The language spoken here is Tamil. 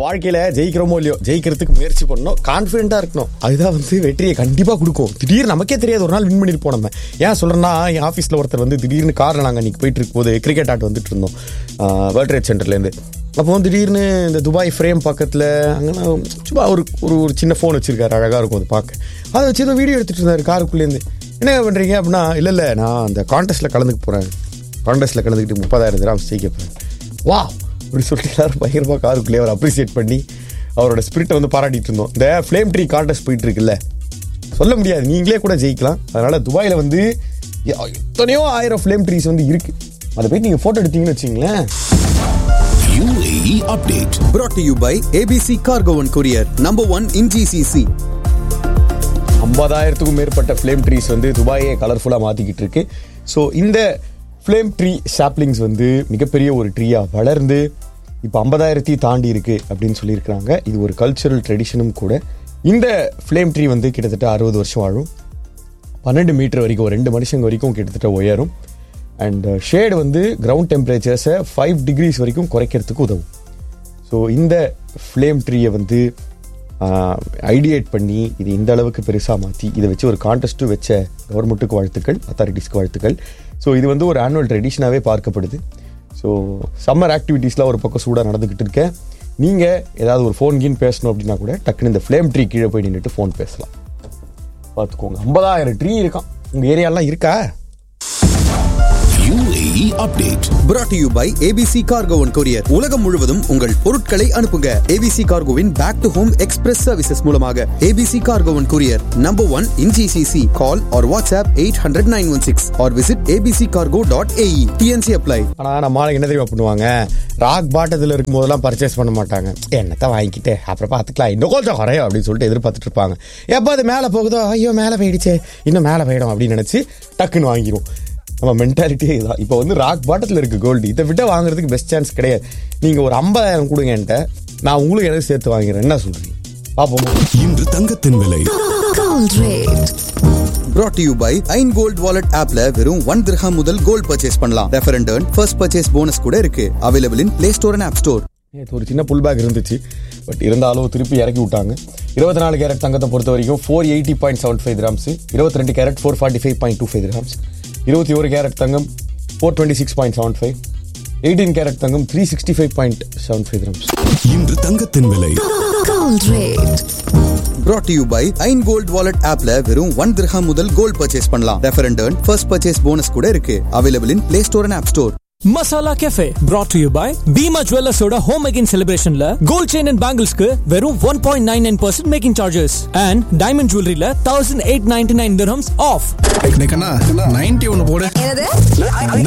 வாழ்க்கையில ஜெயிக்கிறோமோ இல்லையோ ஜெயிக்கிறதுக்கு முயற்சி பண்ணணும் கான்ஃபிடென்ட்டா இருக்கணும் அதுதான் வந்து வெற்றியை கண்டிப்பா கொடுக்கும் திடீர்னு நமக்கே தெரியாது ஒரு நாள் வின் பண்ணிருப்போம் நம்ம ஏன் சொல்றேன்னா என் ஆஃபீஸ்ல ஒருத்தர் வந்து திடீர்னு கார்ல நாங்க அன்னைக்கு போயிட்டு இருக்கும்போது கிரிக்கெட் ஆட் வந்துட்டு இருந்தோம் வேர்ல்ட் ட்ரேட் சென்டர்ல இருந்து அப்போ வந்து திடீர்னு இந்த துபாய் ஃப்ரேம் பக்கத்தில் அங்கே சும்மா ஒரு ஒரு ஒரு சின்ன ஃபோன் வச்சிருக்காரு அழகாக இருக்கும் அது பார்க்க அதை வச்சு ஏதோ வீடியோ எடுத்துட்டு இருந்தாரு காருக்குள்ளேருந்து என்ன பண்ணுறீங்க அப்படின்னா இல்லை இல்லை நான் அந்த கான்டெஸ்ட்டில் கலந்துக்க போகிறேன் கான்டெஸ்ட்டில் கலந்துக்கிட்டு முப்பதாயிரம் திராம் ஜெயிக்க போகிறேன் வா அப்படி சொல்லிட்டு எல்லாரும் பயங்கரமாக காருக்குள்ளேயே அவர் அப்ரிசியேட் பண்ணி அவரோட ஸ்பிரிட்டை வந்து பாராட்டிட்டு இருந்தோம் இந்த ஃப்ளேம் ட்ரீ கான்டெஸ்ட் போயிட்டு இருக்குல்ல சொல்ல முடியாது நீங்களே கூட ஜெயிக்கலாம் அதனால துபாயில் வந்து எத்தனையோ ஆயிரம் ஃப்ளேம் ட்ரீஸ் வந்து இருக்கு அதை போய் நீங்கள் ஃபோட்டோ எடுத்தீங்கன்னு வச்சிங்களேன் UAE update. brought to you by ABC Cargo and Courier, number one in GCC. ஐம்பதாயிரத்துக்கும் மேற்பட்ட ஃப்ளேம் ட்ரீஸ் வந்து துபாயே கலர்ஃபுல்லாக மாற்றிக்கிட்டு இருக்கு ஸோ இந்த ஃப்ளேம் ட்ரீ சாப்ளிங்ஸ் வந்து மிகப்பெரிய ஒரு ட்ரீயாக வளர்ந்து இப்போ ஐம்பதாயிரத்தி தாண்டி இருக்கு அப்படின்னு சொல்லியிருக்கிறாங்க இது ஒரு கல்ச்சுரல் ட்ரெடிஷனும் கூட இந்த ஃப்ளேம் ட்ரீ வந்து கிட்டத்தட்ட அறுபது வருஷம் வாழும் பன்னெண்டு மீட்டர் வரைக்கும் ரெண்டு மனுஷங்க வரைக்கும் கிட்டத்தட்ட உயரும் அண்ட் ஷேடு வந்து கிரவுண்ட் டெம்பரேச்சர்ஸை ஃபைவ் டிகிரிஸ் வரைக்கும் குறைக்கிறதுக்கு உதவும் ஸோ இந்த ஃப்ளேம் ட்ரீயை வந்து ஐடியேட் பண்ணி இது இந்த அளவுக்கு பெருசாக மாற்றி இதை வச்சு ஒரு கான்டெஸ்ட்டும் வச்ச கவர்மெண்ட்டுக்கு வாழ்த்துக்கள் அத்தாரிட்டிஸ்க்கு வாழ்த்துக்கள் ஸோ இது வந்து ஒரு ஆனுவல் ட்ரெடிஷனாகவே பார்க்கப்படுது ஸோ சம்மர் ஆக்டிவிட்டீஸ்லாம் ஒரு பக்கம் சூடாக நடந்துக்கிட்டு இருக்கேன் நீங்கள் ஏதாவது ஒரு ஃபோன் கீன் பேசணும் அப்படின்னா கூட டக்குன்னு இந்த ஃப்ளேம் ட்ரீ கீழே போய் நின்றுட்டு ஃபோன் பேசலாம் பார்த்துக்கோங்க ஐம்பதாயிரம் ட்ரீ இருக்கான் உங்கள் ஏரியாலாம் இருக்கா UAE update. brought to you by ABC Cargo and Courier. உலகம் முழுவதும் உங்கள் பொருட்களை அனுப்புங்க ABC Cargoவின் back to home express services மூலமாக ABC Cargo and Courier, number one in GCC. Call or WhatsApp 800 916 or visit abccargo.ae. TNC apply. ஆனால் நம்ம ஆளுங்க என்ன தெரியுமா பண்ணுவாங்க ராக் பாட்டத்தில் இருக்கும் போதெல்லாம் பர்ச்சேஸ் பண்ண மாட்டாங்க என்னத்தை வாங்கிக்கிட்டு அப்புறம் பார்த்துக்கலாம் இன்னும் கொஞ்சம் குறையும் அப்படின்னு சொல்லிட்டு எதிர்பார்த்துட்டு இருப்பாங்க எப்போ அது மேலே போகுதோ ஐயோ மேலே போயிடுச்சே இன்னும் மேலே போயிடும் அப்படின்னு நினச்சி டக்குன்னு வாங்கிடும் நம்ம மென்டாலிட்டியே இதுதான் இப்போ வந்து ராக் பாட்டத்தில் இருக்கு கோல்டு இதை விட வாங்குறதுக்கு பெஸ்ட் சான்ஸ் கிடையாது நீங்கள் ஒரு ஐம்பதாயிரம் கொடுங்க என்கிட்ட நான் உங்களுக்கு எனக்கு சேர்த்து வாங்கிறேன் என்ன சொல்றீங்க பார்ப்போமா இன்று தங்கத்தின் விலை Gold rate. brought to you by ஐன் கோல்ட் வாலெட் ஆப்ல வெறும் ஒன் திரஹாம் முதல் கோல்ட் பர்ச்சேஸ் பண்ணலாம் refer and first purchase bonus கூட இருக்கு available in play store and app store நேத்து ஒரு சின்ன புல் பேக் இருந்துச்சு பட் இருந்தாலும் திருப்பி இறக்கி விட்டாங்க இருபத்தி நாலு கேரட் தங்கத்தை பொறுத்த வரைக்கும் four eighty point seven five grams இருபத்தி ரெண்டு carat four forty five point two five grams இருபத்தி ஒரு கேரட் தங்கம் four twenty six point seven five eighteen carat தங்கம் three sixty five point seven five grams இன்று தங்கத்தின் விலை Gold rate. brought to you by ஐன் கோல்ட் வாலெட் ஆப்ல வெறும் ஒன் திரஹாம் முதல் கோல்ட் பர்ச்சேஸ் பண்ணலாம் refer and first purchase bonus கூட இருக்கு available in play store and app store masala café brought to you by Bhima ஜுவல்லர்ஸோட ஹோம் மேக்கிங் செலிப்ரேஷன்ல கோல்ட் செயின் அண்ட் பேங்கிள்ஸ்க்கு வெறும் one point nine nine percent making charges and diamond ஜுவல்லரியில thousand eight ninety nine off ninety ஒன்னு போடு என்னது